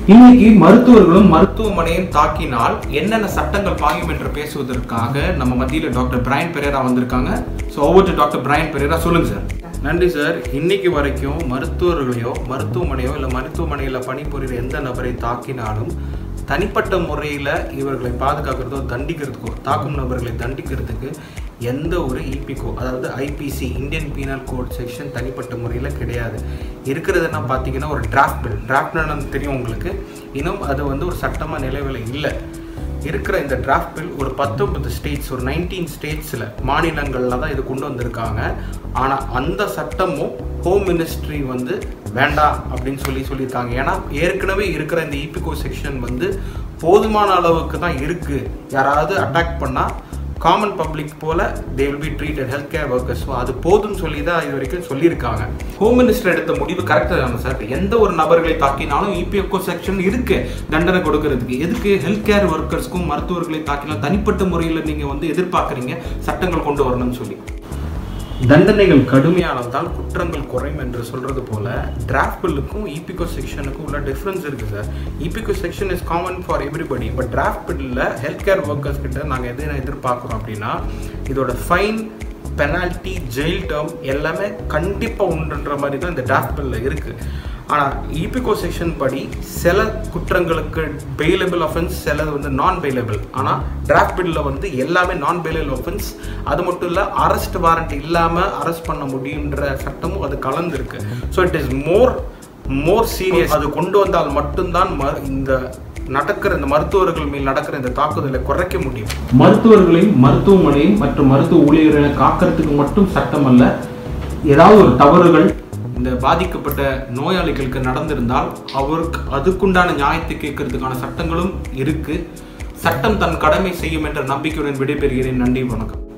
இன்னைக்கு மருத்துவர்களும் மருத்துவமனையும் தாக்கினால் என்னென்ன சட்டங்கள் பாயும் என்று பேசுவதற்காக நம்ம மத்தியில டாக்டர் பிரையன் பெரேரா வந்திருக்காங்க ஸோ ஒவ்வொரு டாக்டர் பிரையன் பெரேரா சொல்லுங்க சார் நன்றி சார் இன்னைக்கு வரைக்கும் மருத்துவர்களையோ மருத்துவமனையோ இல்லை மருத்துவமனையில் பணிபுரிகிற எந்த நபரை தாக்கினாலும் தனிப்பட்ட முறையில் இவர்களை பாதுகாக்கிறதோ தண்டிக்கிறதுக்கோ தாக்கும் நபர்களை தண்டிக்கிறதுக்கு எந்த ஒரு இபிகோ அதாவது IPC Indian penal code section தனிப்பட்ட முறையில் கிடையாது இருக்கிறது என்ன பார்த்தீங்கன்னா ஒரு டிராஃப்ட் பில் டிராஃப்ட் தெரியும் உங்களுக்கு இன்னும் அது வந்து ஒரு சட்டமாக நிலவில் இல்லை இருக்கிற இந்த டிராஃப்ட் பில் ஒரு பத்தொன்பது ஸ்டேட்ஸ் ஒரு நைன்டீன் ஸ்டேட்ஸில் மாநிலங்களில் தான் இது கொண்டு வந்திருக்காங்க ஆனால் அந்த சட்டமும் ஹோம் மினிஸ்ட்ரி வந்து வேண்டாம் அப்படின்னு சொல்லி சொல்லியிருக்காங்க ஏன்னா ஏற்கனவே இருக்கிற இந்த இபிகோ செக்ஷன் வந்து போதுமான அளவுக்கு தான் இருக்குது யாராவது அட்டாக் பண்ணால் காமன் பப்ளிக் போல they will be treated health care workers so அது போதும்னு சொல்லி தான் இது வரைக்கும் சொல்லியிருக்காங்க ஹோம் மினிஸ்டர் எடுத்த முடிவு கரெக்டாக தானே சார் எந்த ஒரு நபர்களை தாக்கினாலும் இபிஎஃப்ஓ செக்ஷன் இருக்கு தண்டனை கொடுக்கறதுக்கு எதுக்கு ஹெல்த் கேர் ஒர்க்கர்ஸ்க்கும் மருத்துவர்களை தாக்கினால் தனிப்பட்ட முறையில் நீங்கள் வந்து எதிர்பார்க்குறீங்க சட்டங்கள் கொண்டு வரணும்னு சொல்லி தண்டனைகள் கடுமையானதால் குற்றங்கள் குறையும் என்று சொல்றது போல டிராஃப்ட் பில்லுக்கும் இபிகோ செக்ஷனுக்கும் உள்ள டிஃப்ரென்ஸ் இருக்கு சார் இபிகோ section is common for everybody but draft பில்லில் ஹெல்த் கேர் ஒர்க்கர்ஸ் கிட்ட நாங்கள் எது எதிர்பார்க்குறோம் அப்படின்னா இதோட ஃபைன் பெனால்ட்டி ஜெயில் டேர்ம் எல்லாமே கண்டிப்பாக உண்டுன்ற மாதிரி தான் இந்த டிராஃப்ட் பில்லில் இருக்குது ஆனால் இபிகோ செக்ஷன் படி சில குற்றங்களுக்கு பெயிலபிள் அஃபென்ஸ் சிலது வந்து நான் பெயிலபிள் ஆனால் டிராஃப்ட் பில்லில் வந்து எல்லாமே நான் பெயிலபிள் அஃபென்ஸ் அது மட்டும் இல்லை அரெஸ்ட் வாரண்ட் இல்லாமல் அரெஸ்ட் பண்ண முடியுன்ற சட்டமும் அது கலந்துருக்கு so it is more more serious அது கொண்டு வந்தால் மட்டும்தான் ம- இந்த நடக்கிற இந்த மருத்துவர்கள் மேல் நடக்கிற இந்த தாக்குதலை குறைக்க முடியும் மருத்துவர்களையும் மருத்துவமனையும் மற்றும் மருத்துவ ஊழியர்களை காக்கிறதுக்கு மட்டும் சட்டம் அல்ல ஏதாவது ஒரு தவறுகள் இந்த பாதிக்கப்பட்ட நோயாளிகளுக்கு நடந்திருந்தால் அவருக்கு அதுக்குண்டான நியாயத்தை கேட்கறதுக்கான சட்டங்களும் இருக்கு சட்டம் தன் கடமை செய்யும் என்ற நம்பிக்கையுடன் விடைபெறுகிறேன் நன்றி வணக்கம்